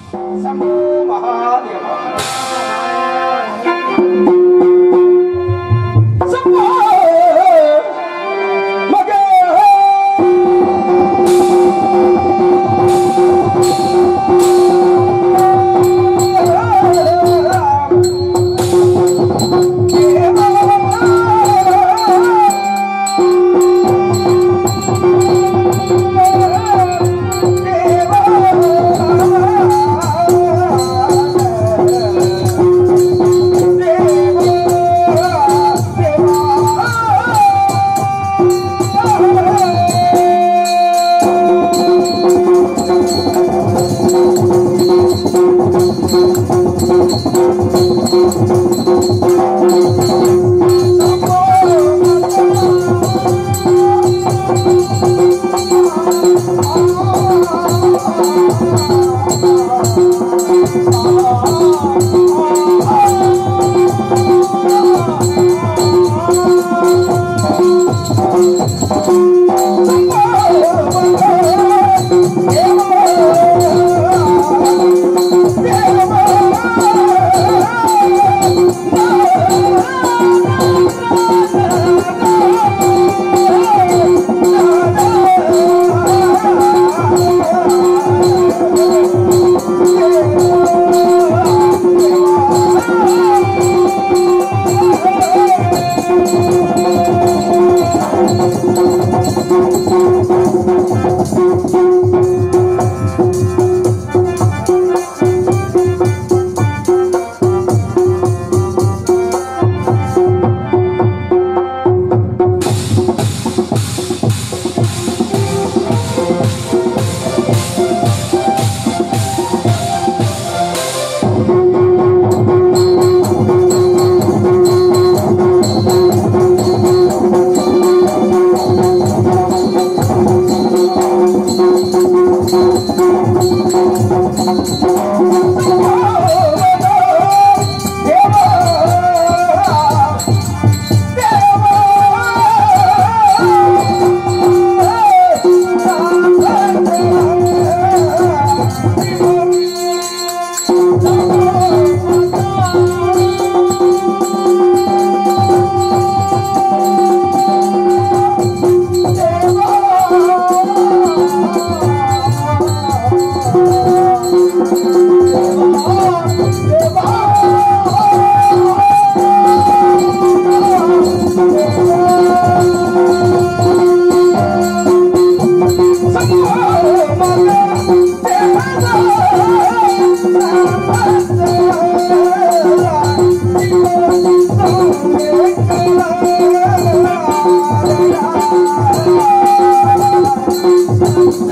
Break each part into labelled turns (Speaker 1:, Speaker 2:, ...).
Speaker 1: சம்போ மகாதேவா சம்போ மகா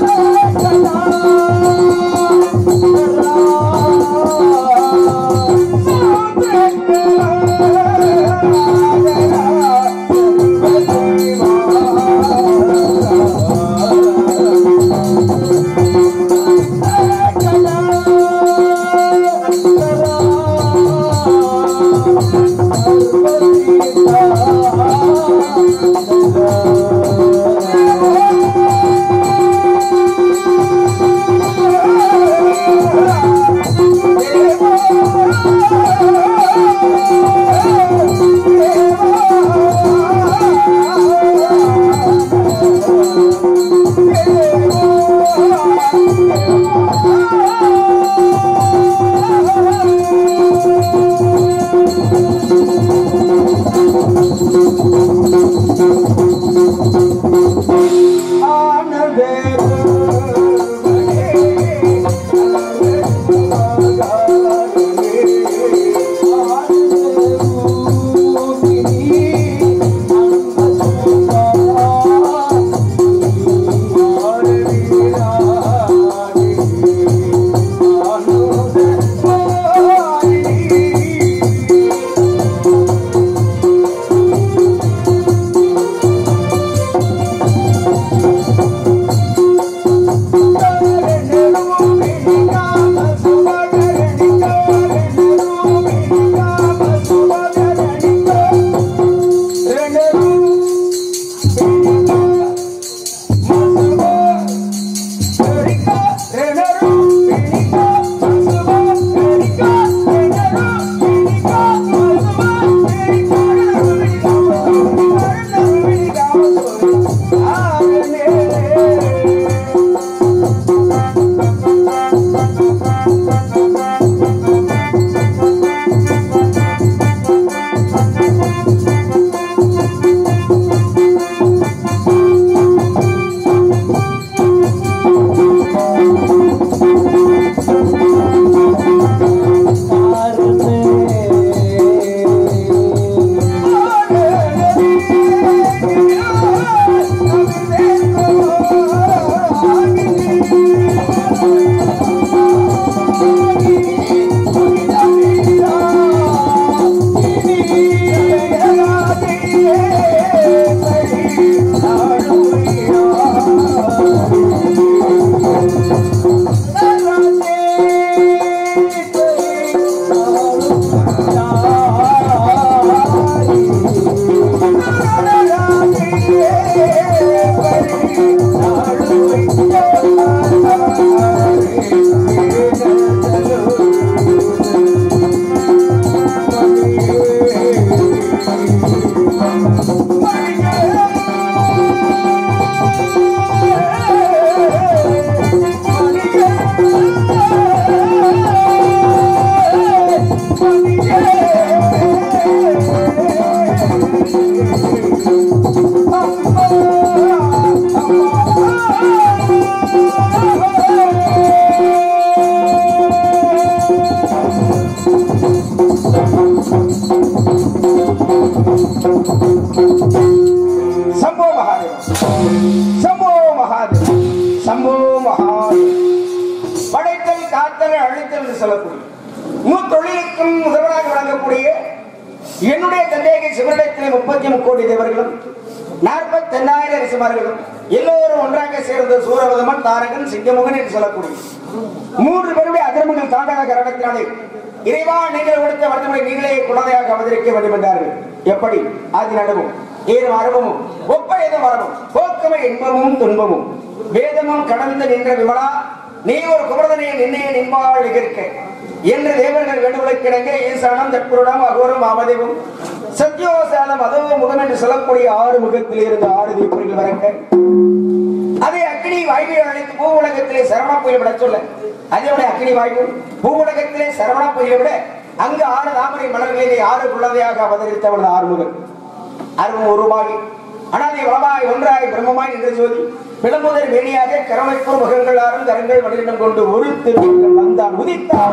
Speaker 2: ஆ
Speaker 1: சொல்லக்கூடிய முத்தொழிலுக்கும் முதல்வராக விளங்கக்கூடிய என்னுடைய தந்தையை சிவனிடத்திலே முப்பத்தி முக்கோடி தேவர்களும் நாற்பத்தெண்ணாயிரம் ரிசிமார்களும் எல்லோரும் ஒன்றாக சேர்ந்த சூரவதமன் தாரகன் சிங்கமுகன் என்று சொல்லக்கூடிய மூன்று பேருடைய அதர்மங்கள் தாண்டக கரணத்தினாலே இறைவா நீங்கள் கொடுத்த வர்த்தனை நீங்களே குழந்தையாக அவதரிக்க வேண்டும் என்றார்கள் எப்படி ஆதி நடுவும் ஏது மரபமும் ஒப்பயத மரபும் போக்கமை இன்பமும் துன்பமும் வேதமும் கடந்து நின்ற விமலா நீ ஒரு குமரதனையை நின்னைய நின்பாள் இருக்க என்று தேவர்கள் வேண்டுகோளுக்கிணங்க ஈசானம் தற்புருடம் அகோரம் ஆமதேவும் சத்யோசாலம் அதோ முகம் என்று சொல்லக்கூடிய ஆறு முகத்தில் இருந்த ஆறு தீபங்கள் வரக்க அதை அக்னி வாயுவை அழைத்து பூ உலகத்திலே சரவண புயல் விட சொல்ல அதோட அக்னி வாயு பூ உலகத்திலே சரவண புயலை விட அங்கு ஆறு தாமரை மலர்களிலே ஆறு குழந்தையாக அவதரித்தவள் ஆறுமுகன் அருவம் உருவாகி அனாதை வளமாய் ஒன்றாய் பிரம்மமாய் நின்ற ஜோதி பிளம்புதல் மேனியாக கரமைப்பூர் முகங்கள் ஆறும் கரங்கள் வடிவிடம் கொண்டு ஒரு திருமணம் வந்தான் உதித்தான்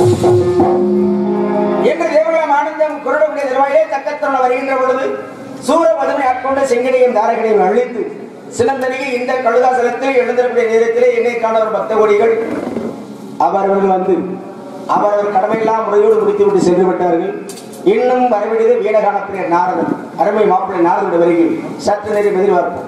Speaker 1: என்று தேவர்களம் ஆனந்தம் குரடமுடைய திருவாயே தக்கத்தருள வருகின்ற பொழுது சூர மதுமை ஆட்கொண்ட செங்கனையும் தாரகனையும் அழித்து சினந்தனிகை இந்த கழுதாசலத்தில் எழுந்திருக்கிற நேரத்திலே என்னை காண ஒரு பக்த கோடிகள் அவர்கள் வந்து அவரவர் கடமையெல்லாம் முறையோடு முடித்துவிட்டு சென்று விட்டார்கள் இன்னும் வரவேண்டியது வீடகானப்பிரியர் நாரதன் அருமை மாப்பிள்ளை நாரதனுடைய வருகையில் சற்று நேரம் எதிர்பார்ப்போம்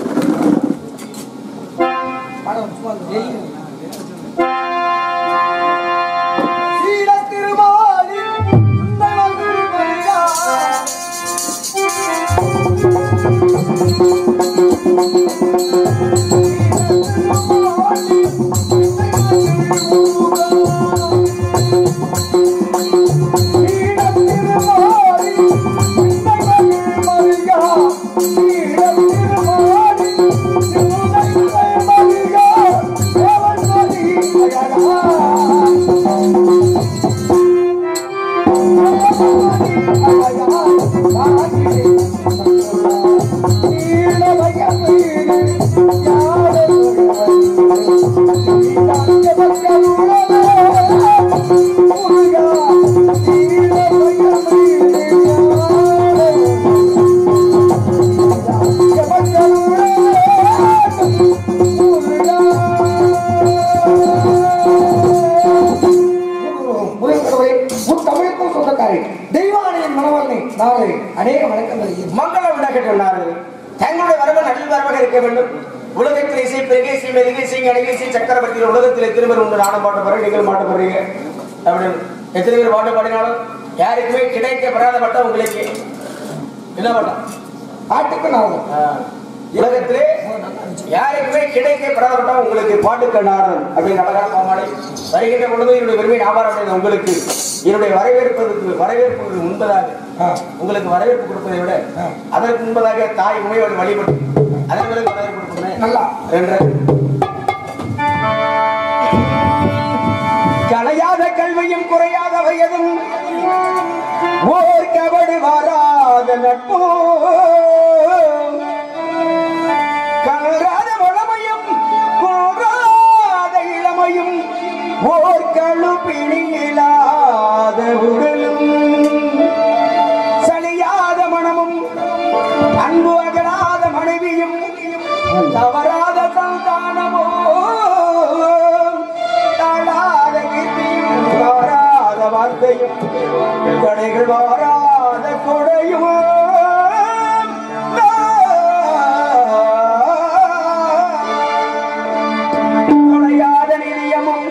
Speaker 2: முருகக்கடவுளை முத்தமிழுக்கும் சொந்தக்காரி தெய்வானையின் மனவர்ணை நாளை அநேக வணக்கங்கள்
Speaker 1: மங்களம் உண்டாக்கட்டும் நாரதன் தங்களுடைய வரவு நல்ல வரவாக இருக்க வேண்டும் உலகத்தில் இசை பெருகை இசை மெருகை இசை அழகை இசை சக்கரவர்த்தியில் உலகத்தில் எத்தனை பேர் உண்டு நானும் பாட்டு பாடுறேன் நீங்கள் பாட்டு பாடுறீங்க அப்படின்னு எத்தனை பேர் பாட்டு பாடினாலும் யாருக்குமே கிடைக்கப்படாத பட்டம் உங்களுக்கு என்ன பட்டம்
Speaker 2: பாட்டுக்கு நாளை
Speaker 1: உலகத்திலே யாருக்குமே கிடைக்கப்படாத பட்டம் உங்களுக்கு பாட்டுக்கு நாரதன் அப்படின்னு அழகான பாமாடை வருகின்ற பொழுது என்னுடைய பெருமை ஞாபகம் உங்களுக்கு என்னுடைய வரவேற்பதற்கு வரவேற்புக்கு முன்பதாக உங்களுக்கு வரவேற்பு கொடுப்பதை விட அதற்கு முன்பதாக தாய் உமையோடு வழிபட்டு அதன் பிறகு வரவேற்பு கொடுக்கிறேன்
Speaker 2: நல்லா.
Speaker 1: ரெண்டு கலையாத கல்வியும் குறையாத வயதும் ஓர் கபடு வாராத நட்போ கலராத வளமையும் போராத இளமையும் ஓர் கழுப்பிணியிலாத உடலும் சலியாத மனமும் அன்பு அகலாத மனைவியும் தவறாத சந்தானமோ தாழாத கீர்த்தியும் மாறாத வார்த்தையும் தடைகள் மாறாத கொடையும் தொலையாத நிதியமும்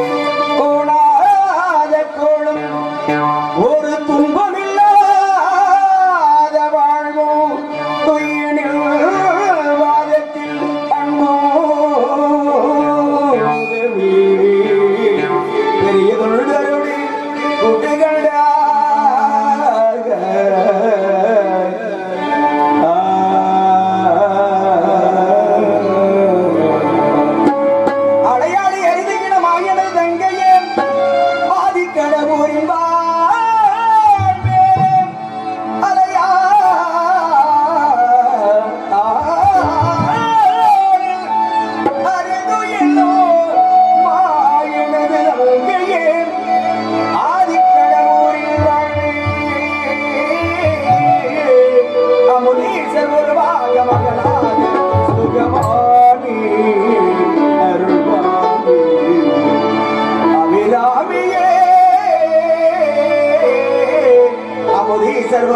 Speaker 1: கோணாத கோளும் ஒரு துன்பமில்லாத வாழ்வும் துயினில் வாதத்தில் அன்போ உதவி பெரிய தொழுதருடி குட்டுகள்டா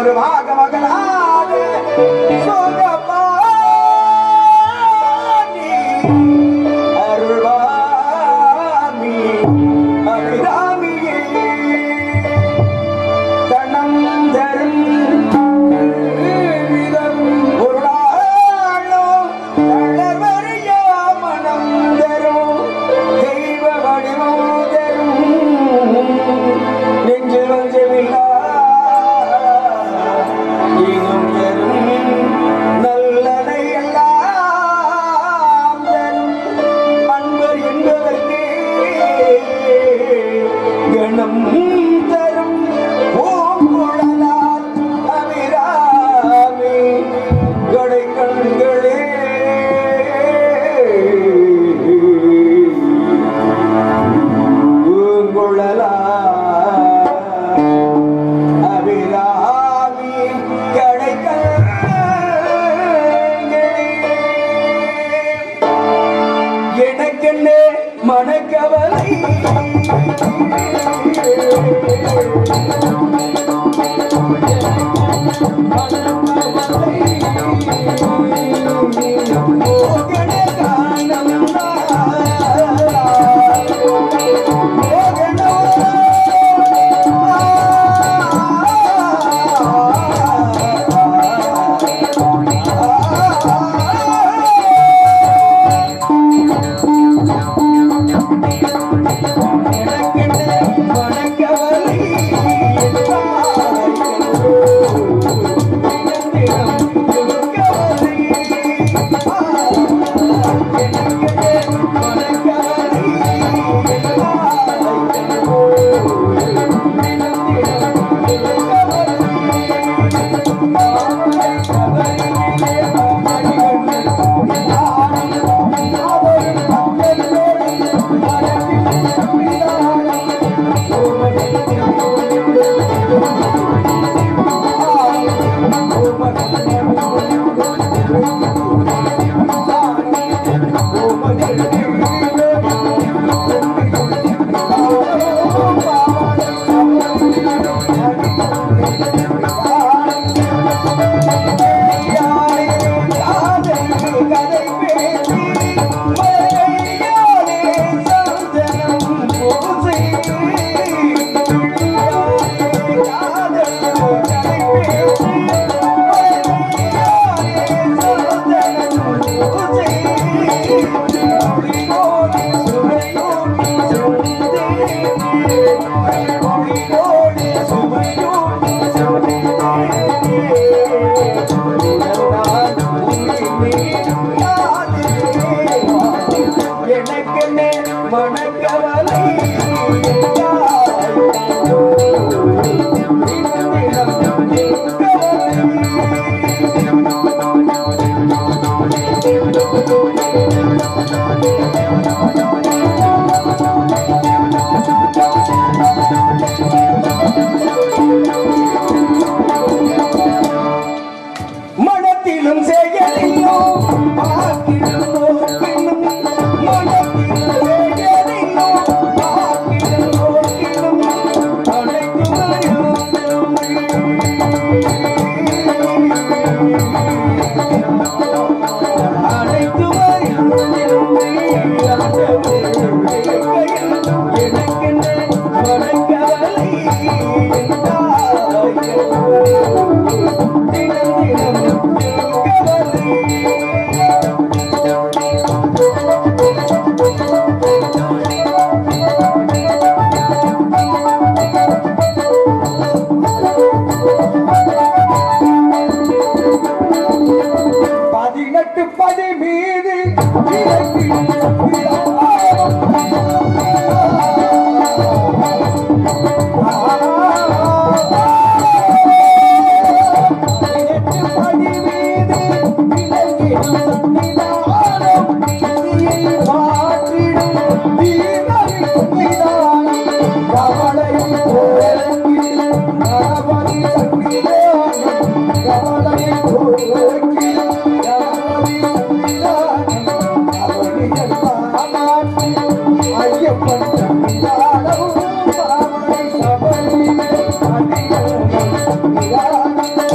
Speaker 1: மறுமாக மகளாக சுகபாணி அருள்வாமி அபிராமியே தனம் தரும் ஒரு நாளும் தளர்வறியா மனம் தரும் தெய்வ வடிவம் தரும் நெஞ்சில் வஞ்சமில்லா இனம் தரும் நல்லதை எல்லாம் தரும் அன்பர் என்பதற்கே கணம் தரும் பூங்குழலால் அபிராமி கடை கண்களே பூங்குழலால் அபிராமி கடை எனக்கென்ன மனக்கவலை மோகன கானம் எனக்கென்ன மனக்கவலை மனத்திலும் செயலிலும் பார்க்கிலும் நோக்கிலும் மனத்திலும் செயலிலும் பார்க்கிலும் நோக்கிலும் அனைத்தும் பதினெட்டு படி மீது இறங்கி பதினெட்டு படி மீது இறங்கி சன்னிதானம் நீதியை மாற்றிடும் தீரவின் மீதானம் கவலையை போக்கிடும் கணபதி சன்னிதானம் கவலையை போக்கிடும் கணபதி சன்னிதானம் அவனியெல்லாம் மாற்றி ஐயப்பன் சன்னிதானமும் பாவனை சபரியிலே அடியோம் நிதானம்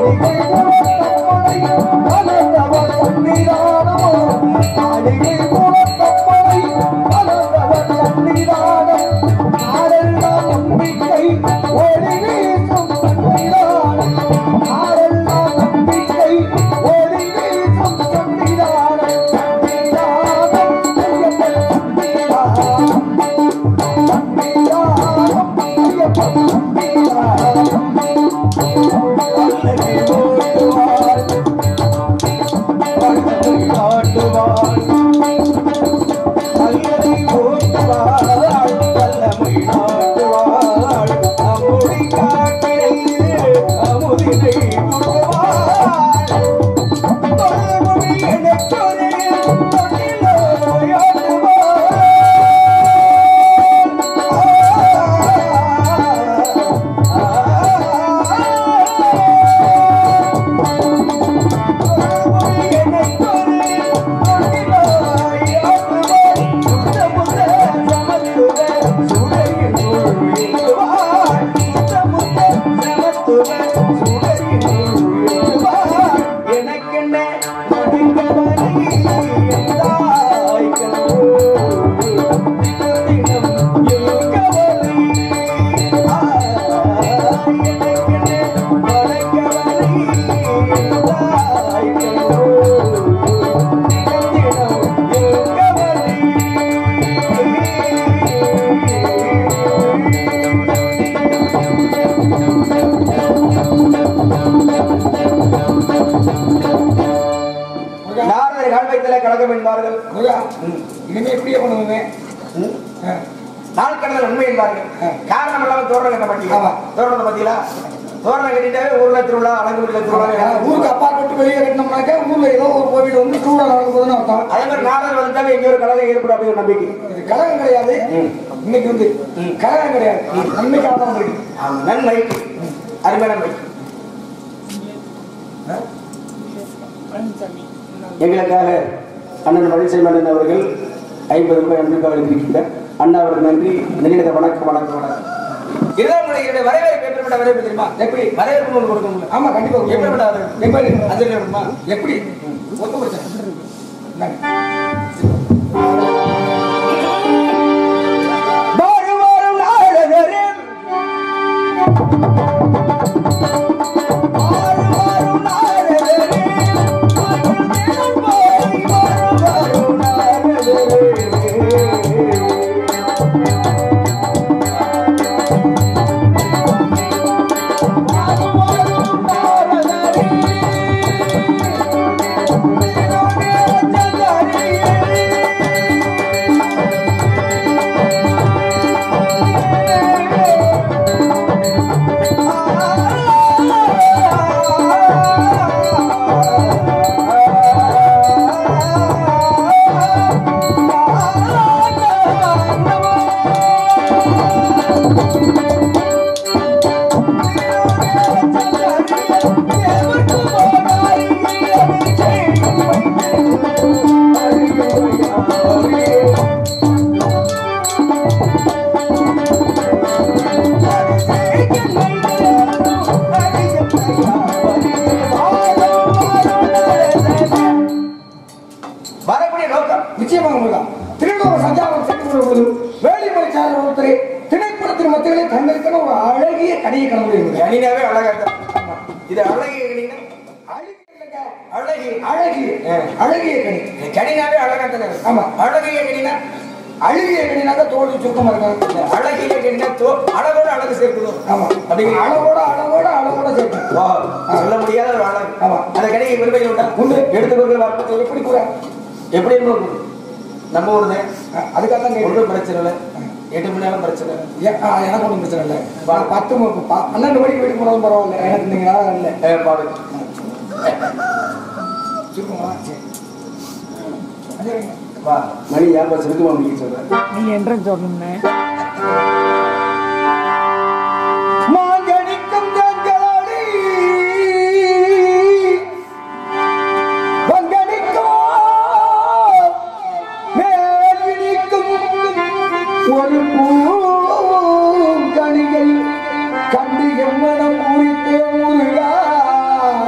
Speaker 1: நாரதர் கால்வைத்திலே கலகம் என்பார்கள்
Speaker 2: முருகா, இனிமே இப்படியே பண்ணுவேன்
Speaker 1: ம். நாள் கடந்தல் உண்மை என்பார்கள் காரணம் இல்லாம தோரணம் கட்ட மாட்டீங்க
Speaker 2: ஆமா.
Speaker 1: தோரணத்தை பத்தியா தோரணம் கட்டிட்டாவே ஊர்ல திருவிழா அழகுல திருவிழா
Speaker 2: ஊருக்கு அப்பார்ட்மெண்ட் வெளியே கட்டினோம்னாக்கா ஊர்ல ஏதோ ஒரு கோவில் வந்து திருவிழா நடக்கும் போதுன்னு அர்த்தம்
Speaker 1: அதே மாதிரி நாரதர் வந்துட்டாவே எங்கேயோ ஒரு கலகம் ஏற்படும் அப்படி ஒரு நம்பிக்கை
Speaker 2: இது கலகம் கிடையாது இன்னைக்கு வந்து கலகம் கிடையாது நன்மைக்காக தான் இருக்கு
Speaker 1: ஆமா, நன்மை அருமை நன்மை எங்களுக்காக அண்ணன் மகிழ்ச்சி மன்னன் அவர்கள் ஐம்பது ரூபாய் அன்புக்காக எழுதியிருக்கின்றார் அண்ணா அவருக்கு நன்றி நெருங்கிட வணக்கம் வணக்கம் வணக்கம் இதுதான் உங்களுடைய வரவேற்பு எப்படிப்பட்ட வரவேற்பு தெரியுமா எப்படி வரவேற்பு ஒன்று கொடுக்க முடியும்
Speaker 2: ஆமா கண்டிப்பா
Speaker 1: எப்படிப்பட்ட வரவேற்பு
Speaker 2: எப்படி
Speaker 1: அது வேணுமா
Speaker 2: எப்படி ஒத்து பிரச்சனை இந்தாங்க.
Speaker 1: வாரு வாரும் நாரதரே வாரு வாரும் நாரதரே வாரு வாரும் நாரதரே வாரு வாரும் நாரதரே வரக்கூடிய நோக்கம்
Speaker 2: நிச்சயமாக முருகா திருநூறு சஞ்சாரம் சென்று வருவது வேலிமலை சார் ஒருத்தரை திணைப்புறத்தின் மத்தியிலே தங்களுக்கான ஒரு அழகிய கனியை கலந்து
Speaker 1: கணினாவே அழகா தான் இது அழகிய கணினா அழகி
Speaker 2: அழகிய அழகிய கனி
Speaker 1: கணினாவே அழகா தானே இருக்கு.
Speaker 2: ஆமா.
Speaker 1: அழகிய கணினா
Speaker 2: அழகிய கனினாக்க தோல் சுத்தமா இருக்காங்க
Speaker 1: அழகிய கணினா தோ அழகோட அழகு சேர்க்கணும்
Speaker 2: ஆமா
Speaker 1: அப்படிங்கிற
Speaker 2: அளவோட அளவோட அளவோட சேர்க்கணும்
Speaker 1: வா சொல்ல முடியாத ஒரு அழகு
Speaker 2: ஆமா.
Speaker 1: அந்த கணிகை பெருமையில் உண்டா
Speaker 2: உண்டு.
Speaker 1: எடுத்துக்கொண்டு வார்த்தை
Speaker 2: எப்படி கூட
Speaker 1: எப்படி இருக்கும் நம்ம ஊருது
Speaker 2: அதுக்காக தான் கேட்கிறேன்.
Speaker 1: ஒன்றும் பிரச்சனை இல்லை எட்டு மணி நேரம் பிரச்சனை இல்லை
Speaker 2: ஏ- ஆ, எனக்கு ஒன்றும் பிரச்சனை இல்லை ப- பத்து மு- ப- பன்னெண்டு மணிக்கு வீட்டுக்கு போனாலும் பரவாயில்ல எனக்கு இன்னைக்கு நேரம் இல்லை
Speaker 1: ஏ, பாரு
Speaker 2: சுருக்கமா சரி அஞ்சரைங்க.
Speaker 1: வா மணி யாபம் சுருக்கமா முடிக்க சொல்றேன்
Speaker 3: நீ என்று சொல்லணும்னே
Speaker 2: மாங்கனிக்கும் தங்களாடி வங்கனிக்கும் மேலினிக்கும் ஒரு பூங்கனிகை கண்டு எம்மனம் குறித்தே முருகா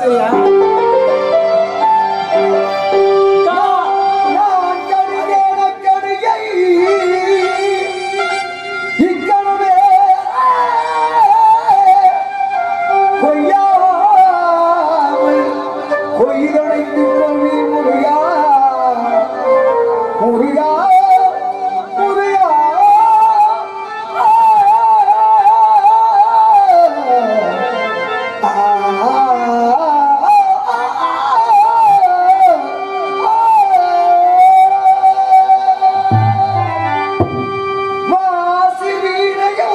Speaker 3: சரியா கா-
Speaker 2: நான் கடிதேன கடிகை இக்கணமே கொய்யாமல் கொய்தடைந்து கொள்வி முருகா முருகா முருகா மாசி வீணையோ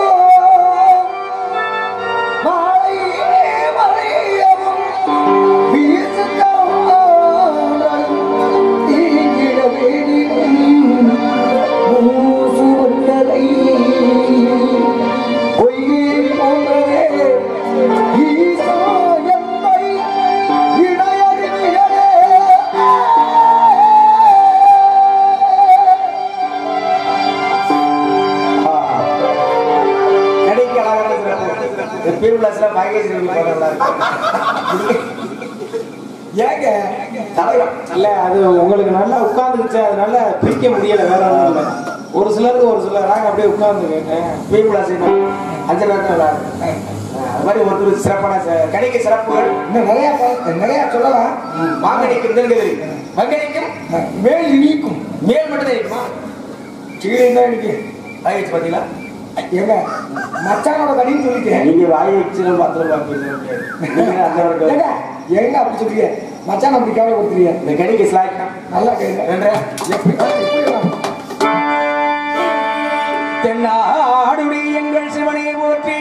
Speaker 2: மாலையே மலையவும் வீசுகிறாரும் தீங்கிட வேடினும் மூசு வந்ததை பொய்யே போன்றதே ஈசா எந்தை
Speaker 1: கடைக்கு அழகான சிறப்பு பீர்விலாஸ்ல பாகேஜ் நல்லா இருக்கு
Speaker 2: ஏங்க
Speaker 1: தலைவர்
Speaker 3: இல்ல அது உங்களுக்கு நல்லா உட்கார்ந்துருச்சு அதனால பிரிக்க முடியல வேற ஒண்ணும் இல்ல ஒரு சிலருக்கு ஒரு சிலர் நாங்க அப்படியே உட்கார்ந்து
Speaker 1: பீர்விலாஸ் அஞ்சு நேரத்தில் நல்லா இருக்கு அது மாதிரி ஒருத்தர் சிறப்பான ச- கடைக்கு சிறப்புகள்
Speaker 2: இன்னும் நிறைய பா- நிறைய சொல்லலாம்
Speaker 1: வாங்கடிக்கும் தெரிஞ்சது வங்கடிக்கும்
Speaker 2: மேல் இனிக்கும்
Speaker 1: மேல் மட்டும் தான் இருக்குமா
Speaker 2: கீழே தான் இருக்கு
Speaker 1: பாகேஜ் பார்த்தீங்களா
Speaker 2: ஏங்க மச்சானோட கடின்னு சொல்லிட்டேன்
Speaker 1: நீங்க வாயை வச்சு பாத்திரம் பார்ப்பீங்க அந்த ஒரு
Speaker 2: ஏங்க எங்க அப்படி சொல்றீங்க மச்சான் அப்படி கேவலப்படுத்துறீங்க
Speaker 1: இந்த கடைக்கு ஸ்லாய்க்கா
Speaker 2: நல்லா கேளுங்க
Speaker 1: ரெண்டரை
Speaker 2: எப்படி எப்படி வேணும்?
Speaker 1: தென்னாடுடைய எங்கள் சிவனை போற்றி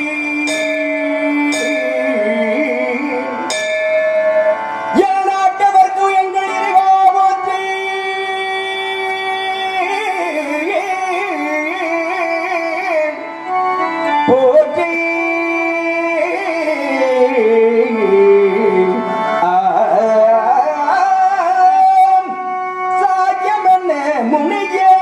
Speaker 1: நாட்டவர்க்கு எங்கள் இறைவா போற்றி போற்றி ஆம். சாக்கியமென்ன முனியேன்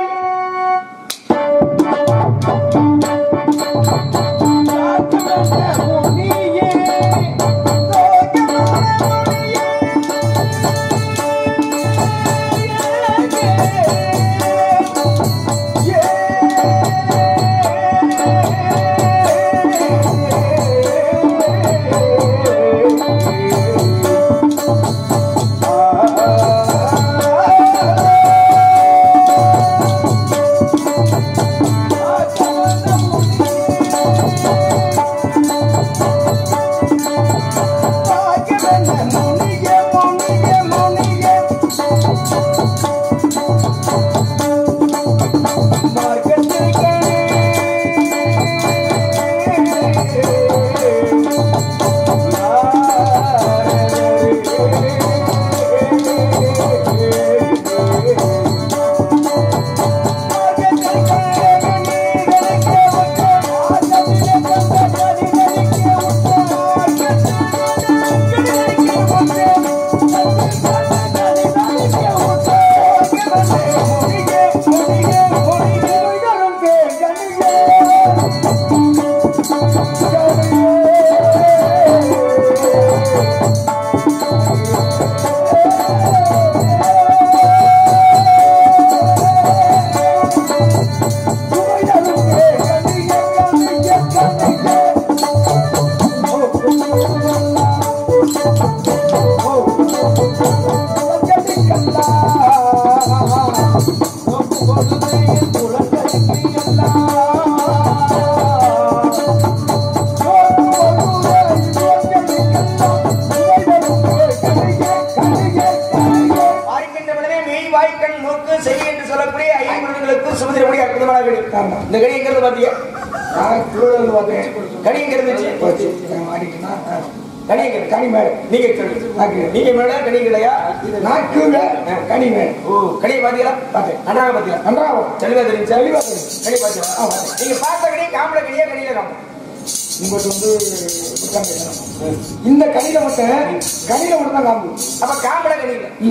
Speaker 1: பார்க்கின்ற பொழுதே மெய் வாய்க்கண் மூக்கு செவி என்று சொல்லக்கூடிய ஐம்பொருள்களுக்கும் சுமதிரமுடைய அற்புதமான கடி
Speaker 2: ஆமா.
Speaker 1: இந்த கடி எங்கிறது பாத்தீங்க
Speaker 2: நான் கீழே பார்த்தேன்
Speaker 1: கடி எங்க இருந்துச்சு
Speaker 2: போச்சு நான் மாட்டிக்கிட்டேனா? ஆ.
Speaker 1: கடி எங்க இருக்கு?
Speaker 2: கனி மேடு
Speaker 1: நீங்க கடி
Speaker 2: நாக்கு.
Speaker 1: நீங்க மேல கடி இல்லையா
Speaker 2: நான் கீழே கனி மேடு
Speaker 1: ஓ கடியை பாத்தீங்களா
Speaker 2: பார்த்தேன்.
Speaker 1: நன்றாக பாத்தீங்களா
Speaker 2: நன்றாகும்
Speaker 1: தெளிவா தெரிஞ்சு
Speaker 2: தெளிவா தெரியும்.
Speaker 1: கடி பாத்தீங்களா
Speaker 2: ஆ, பார்த்தேன்.
Speaker 1: நீங்க பார்த்த கடி காம்பள கடியா கடியில காம்பளம்
Speaker 2: உங்களுக்கு வந்து புத்தகம் எழுதணும். இந்த கனியில மட்டும் கனியில மட்டும் தான் காம்பு
Speaker 1: அப்ப காம்பள கடி இல்ல
Speaker 2: இல்ல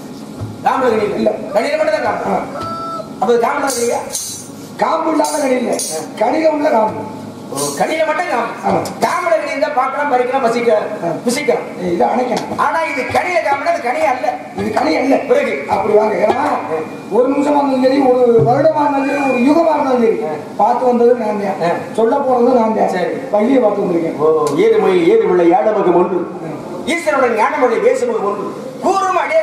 Speaker 1: காம்பள கடி இல்ல
Speaker 2: இல்ல.
Speaker 1: கடியில மட்டும் தான் காம்பு
Speaker 2: ஆ.
Speaker 1: அப்ப காம்பள கடியா
Speaker 2: காம்பு இல்லாத கனி இல்ல கனியில உள்ள காம்பு
Speaker 1: கனியில மட்டும்
Speaker 2: ஆமா.
Speaker 1: காமம் காமல கனி இருந்தா பார்க்கலாம் பறிக்கலாம் பசிக்கலாம் புசிக்கலாம்
Speaker 2: இதை அணைக்கணும்
Speaker 1: ஆனா இது கனியில காமனா அது கனி அல்ல
Speaker 2: இது கனி அல்ல
Speaker 1: பிறகு
Speaker 2: அப்படி வாங்க ஏன்னா ஒரு நிமிஷமா இருந்தாலும் சரி ஒரு வருடமா இருந்தாலும் சரி ஒரு யுகமா இருந்தாலும் சரி பார்த்து வந்தது நான்
Speaker 1: ஆ.
Speaker 2: தான் சொல்ல போனது நான் தான்
Speaker 1: சரி.
Speaker 2: பள்ளியை பார்த்து வந்திருக்கேன்
Speaker 1: ஓ ஏது மொழி ஏது உள்ள யாடமுகம் ஒன்று ஈஸ்வரனுடன் ஞானமொழி பேசுமுகம் ஒன்று கூறும் அடியே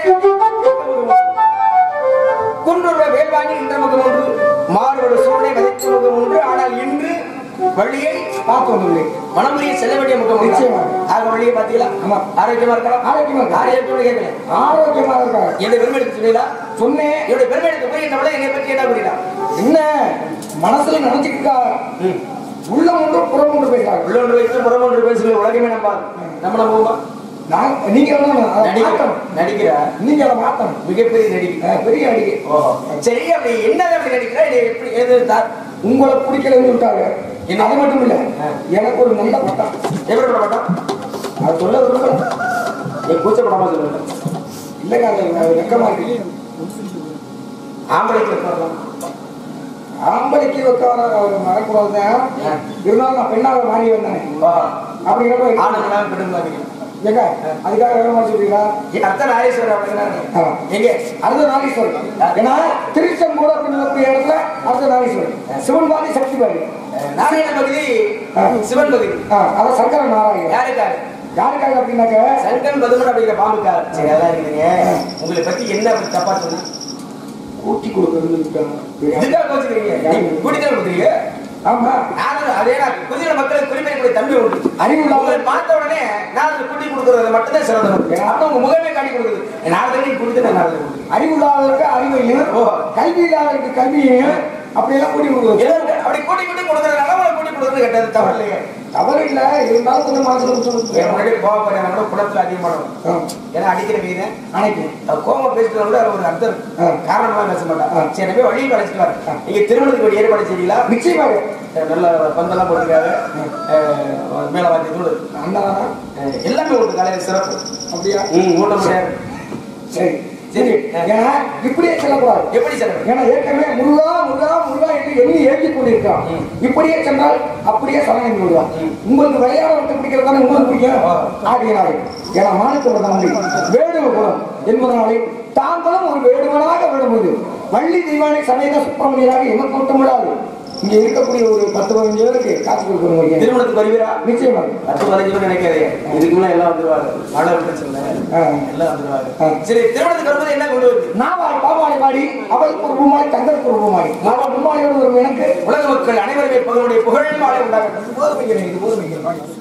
Speaker 1: குன்றுள்ள வேல்வாங்கி என்ற முகம் ஒன்று மாறுபடு சூழலை வதைத்த முகம் ஒன்று ஆனால் இன்று வழியை
Speaker 2: பார்த்து வந்துள்ளேன்
Speaker 1: மனமுறையை செல்ல வேண்டிய முகம் ஒன்று.
Speaker 2: நிச்சயமாக.
Speaker 1: ஆக வழியை பார்த்தீங்களா
Speaker 2: ஆமா.
Speaker 1: ஆரோக்கியமா இருக்கலாம்
Speaker 2: ஆரோக்கியமா இருக்கேன்.
Speaker 1: ஆரோக்கியமா கேட்கல
Speaker 2: ஆரோக்கியமா இருக்காங்க
Speaker 1: என்னுடைய பெருமை எடுத்து சொன்னீங்களா
Speaker 2: சொன்னேன்
Speaker 1: என்னுடைய பெருமை எடுத்து போய் என்ன என்னை பற்றி என்ன புரியலாம்
Speaker 2: என்ன மனசுல நினைச்சுக்கிட்டா உள்ள ஒன்று புறம் ஒன்று பேசுறாங்க
Speaker 1: உள்ள ஒன்று வைத்து புறம் ஒன்று பேசுகிற உலகமே நம்ப நம்ம நம்புவோமா
Speaker 2: நான் நீங்க வந்து அதை
Speaker 1: நடிக்கிற
Speaker 2: மாத்தணும்
Speaker 1: நடிக்கிற
Speaker 2: நீங்க அதை மாத்தணும்
Speaker 1: மிகப்பெரிய நடிகை
Speaker 2: அஹ் பெரிய அடிக்கை
Speaker 1: ஓஹோ சரி அப்படி என்ன அப்படி நடிக்கிறா இது எப்படி எது தார்
Speaker 2: உங்களை பிடிக்கலன்னு விட்டாங்க
Speaker 1: என்ன?
Speaker 2: அது மட்டும் இல்ல எனக்கு ஒரு நல்ல பட்டம்
Speaker 1: எப்படி பண்ண மாட்டோம்
Speaker 2: அது சொல்ல விரும்பல
Speaker 1: நீ கூச்சப்படாம சொல்லுங்க
Speaker 2: இல்லைங்க அது அது வெக்கமா இருக்கு
Speaker 1: ஆம்பளைக்கு வரலாம்
Speaker 2: ஆம்பளைக்கு வைக்க வர வரக்கூடாதுதான் இருந்தாலும் நான் பெண்ணாக மாறி வந்தேன்
Speaker 1: ஓஹோ
Speaker 2: அப்படிங்கிறப்ப
Speaker 1: ஆணுங்களா பெண்ணுங்களா
Speaker 2: ஏங்க அதுக்காக வேகமா சொல்றீங்களா
Speaker 1: அர்த்த நாரீஸ்வரர் அப்படிங்கிறாங்க
Speaker 2: ஆமா.
Speaker 1: எங்க
Speaker 2: அர்த்த நாரீஸ்வரர் ஏன்னா திருச்செங்கோடு அப்படின்னு சொல்லக்கூடிய இடத்துல அர்த்த நாரீஸ்வரர் சிவன் பாதி சக்தி பாதி
Speaker 1: நாராயண பகுதி சிவன் பகுதி
Speaker 2: ஆ, அதான் சங்கர நாராயணன்
Speaker 1: யாருக்காக
Speaker 2: யாருக்காக அப்படின்னாக்க
Speaker 1: சங்கன் பதுமன் அப்படிங்கிற பாம்புக்காக சரி அதான் இருக்குதுங்க உங்களை பத்தி என்ன அப்படி தப்பா சொன்னா
Speaker 2: ஊட்டி கொடுக்கறது
Speaker 1: இதுக்காக கோச்சுக்கிறீங்க நீங்க குடிதான் கொடுக்குறீங்க
Speaker 2: ஆமா
Speaker 1: நானும் அதே நான் குதிரை மக்களுக்கு குறிப்பிடக்கூடிய தன்மை உண்டு
Speaker 2: அறிவு
Speaker 1: உங்களை
Speaker 2: இல்லாமல்
Speaker 1: பார்த்த உடனே நான் குட்டி கொடுக்கறது மட்டும்தான் சிறந்தது அப்ப உங்க முகமே காட்டி கொடுக்குது நான் தண்ணி கொடுத்து நான் நாலு கொடுக்குறேன்
Speaker 2: அறிவு இல்லாதவருக்கு அறிவையும்
Speaker 1: ஓ.
Speaker 2: கல்வி இல்லாதவருக்கு கல்வியையும் அப்படியெல்லாம் கூட்டி கொடுக்குறது
Speaker 1: எல்லாரும் அப்படி கூட்டி கூட்டி கொடுக்கறதுனால உங்களை கூட்டி கொடுக்கறது கெட்டது தவறு இல்லையே
Speaker 2: தவறு இல்ல இருந்தாலும் கொஞ்சம் மனசுல
Speaker 1: என்
Speaker 2: சொல்லுங்க
Speaker 1: முன்னாடி கோவப்படுறேன் கூட குணத்துல அதிகமானவன்
Speaker 2: ஆ,
Speaker 1: ஏன்னா அடிக்கிற மீது
Speaker 2: அணைக்கு
Speaker 1: கோவம் பேசுறது கூட ஒரு அர்த்தம் இருக்கு.
Speaker 2: ஆ.
Speaker 1: காரணம்லாம் பேச
Speaker 2: ஆ.
Speaker 1: மாட்டான் சரி போய் வழியில் அழைச்சிட்டு வரேன் நீங்க திருமணத்துக்கு ஒரு ஏற்பாடு செய்வீங்களா
Speaker 2: நிச்சயமாக
Speaker 1: நல்ல பந்தெல்லாம் போட்டுருக்காரு மேல வாங்கி தூடு
Speaker 2: அந்த
Speaker 1: அஹ் எல்லாமே ஒரு காலையில் சிறப்பு
Speaker 2: அப்படியா
Speaker 1: ம் ஊட்ட முடியாது
Speaker 2: சரி
Speaker 1: சரி.
Speaker 2: ஏன்னா இப்படியே செல்லக்கூடாது
Speaker 1: எப்படி சிறப்பு
Speaker 2: ஏன்னா ஏற்கனவே முருகா முருகா முருகா என்று எண்ணி ஏற்றி கொண்டிருக்கான்
Speaker 1: ம்.
Speaker 2: இப்படியே சென்றால் அப்படியே சரணம் விடுவான்
Speaker 1: ம்.
Speaker 2: உங்களுக்கு விளையாட விட்டு பிடிக்கிறது தானே உங்களுக்கு பிடிக்கும்
Speaker 1: ஆ.
Speaker 2: ஆகியனாலே ஏன்னா மாணிக்க தந்தை வேடுவ குணம் என்பதனாலே தாங்களும் ஒரு வேடுவனாக விடும்போது வள்ளி தெய்வானை சமேத சுப்பிரமணியராக எமக்கு மட்டும் விடாது இங்க இருக்கக்கூடிய ஒரு பத்து பதினஞ்சு பேருக்கு காசு கொடுக்கணும்
Speaker 1: திருமணத்துக்கு வருவீரா
Speaker 2: நிச்சயமாக
Speaker 1: பத்து பதினஞ்சு பேர் நினைக்காதே இதுக்கு மேல எல்லாம் வந்துருவாங்க மழை பிரச்சனை
Speaker 2: ஆ.
Speaker 1: எல்லாம்
Speaker 2: ஆ.
Speaker 1: வந்துருவாங்க சரி திருமணத்துக்கு வரும்போது என்ன கொண்டு வருது
Speaker 2: நாவாய் பாவாடை பாடி அவளுக்கு ஒரு ரூபாய் தங்களுக்கு ஒரு ரூபாய் நான் ரூபாயோடு ஒரு எனக்கு
Speaker 1: உலக மக்கள் அனைவருமே பகலுடைய புகழ் மாலை உண்டாகட்டும் போதுமைக்கிறேன் இது போதுமைக்கிறேன்